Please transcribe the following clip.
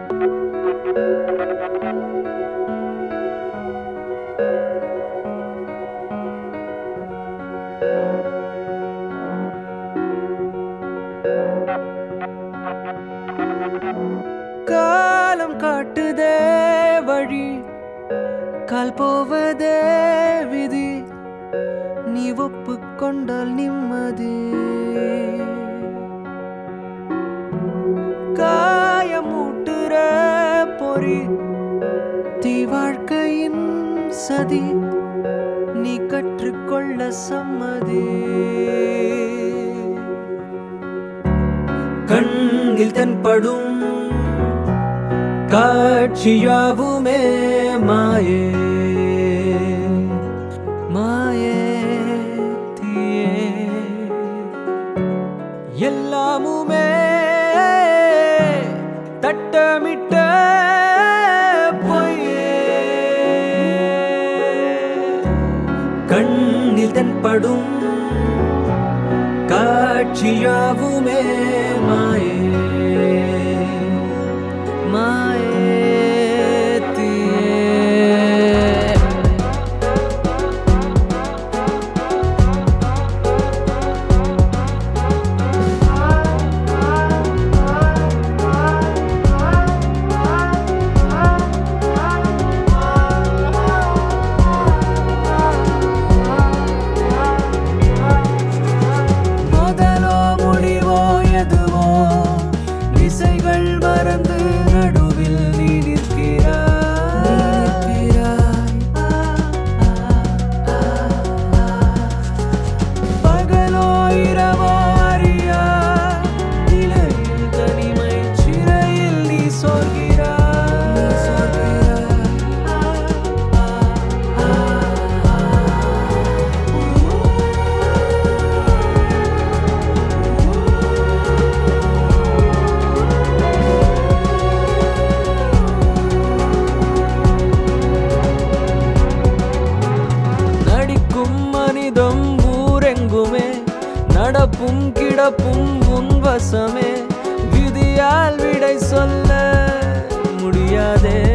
காலம் காட்டுதே வழி கால் போவதே விதி நீ ஒப்புக்கொண்டால் நிம்மதி காயமூட்டுற பொறி தீ வாழ்க்கையின் சதி நீ கற்றுக்கொள்ள சம்மதி கண்ணில் தென்படும் காட்சியாவுமே மாயே மாயே தீயே எல்லாமுமே தட்டமிட்ட பொய்யே கண்ணில் தென்படும் காட்சியாவுமே மாயே மாயே தீயே முதலோ முடிவோ எதுவோ திசைகள் மறந்து நடுவில் நீ நிற்கிறாய் பகலோ இரவோ அறியா நிலையில் தனிமை சிறையில் நீ நடிக்கும் மனிதம் ஊரெங்குமே நடப்பும் கிடப்பும் உன் வசமே விதியால் விடை சொல்ல முடியாதே